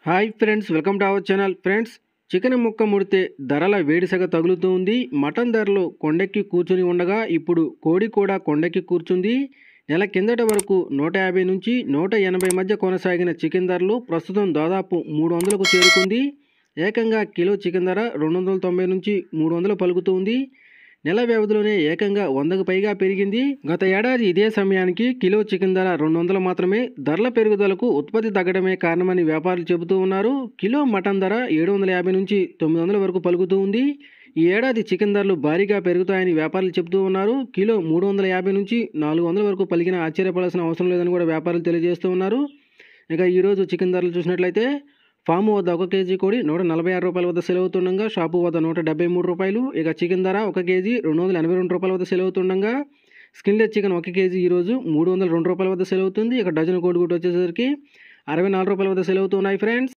hi friends welcome to our channel friends chicken ముక్క ముడితే ధరల వేడిసగ తగులుతూ ఉంది మటన్ ధరలు కొండెక్కి కూర్చుని ఉండగా ఇప్పుడు కోడి కూడా కొండెక్కి కూర్చుంది నెల కిందట వరకు నూట యాభై నుంచి నూట ఎనభై మధ్య కొనసాగిన చికెన్ ధరలు ప్రస్తుతం దాదాపు మూడు వందలకు చేరుకుంది ఏకంగా కిలో చికెన్ ధర రెండు వందల తొంభై నుంచి మూడు వందలు పలుకుతుంది నెల వ్యవధిలోనే ఏకంగా వందకు పైగా పెరిగింది గత ఏడాది ఇదే సమయానికి కిలో చికెన్ ధర రెండు వందలు మాత్రమే ధరల పెరుగుదలకు ఉత్పత్తి తగ్గడమే కారణమని వ్యాపారులు చెబుతూ ఉన్నారు కిలో మటన్ ధర ఏడు వందల యాభై నుంచి తొమ్మిది వందల వరకు పలుకుతూ ఉంది ఈ ఏడాది చికెన్ ధరలు భారీగా పెరుగుతాయని వ్యాపారులు చెబుతూ ఉన్నారు కిలో మూడు వందల యాభై నుంచి నాలుగు వందల వరకు పలికిన ఆశ్చర్యపడాల్సిన అవసరం లేదని కూడా వ్యాపారులు తెలియజేస్తూ ఉన్నారు ఇక ఈరోజు చికెన్ ధరలు చూసినట్లయితే ఫాము వద్ద ఒక కేజీ కోడి నూట నలభై ఆరు రూపాయల వద్ద సెలవుతుండగా షాపు వద్ద నూట డెబ్బై మూడు రూపాయలు ఇక చికెన్ ధర ఒక కేజీ రెండు వందల ఎనభై రెండు రూపాయల వద్ద సెలవుతుండగా స్కిన్లెస్ చికెన్ ఒక కేజీ ఈరోజు మూడు వందల రెండు రూపాయల వద్ద సెలవుతుంది ఇక డజన్ కోడిగుడ్డు వచ్చేసరికి అరవై నాలుగు రూపాయల వద్ద సెలవుతున్నాయి ఫ్రెండ్స్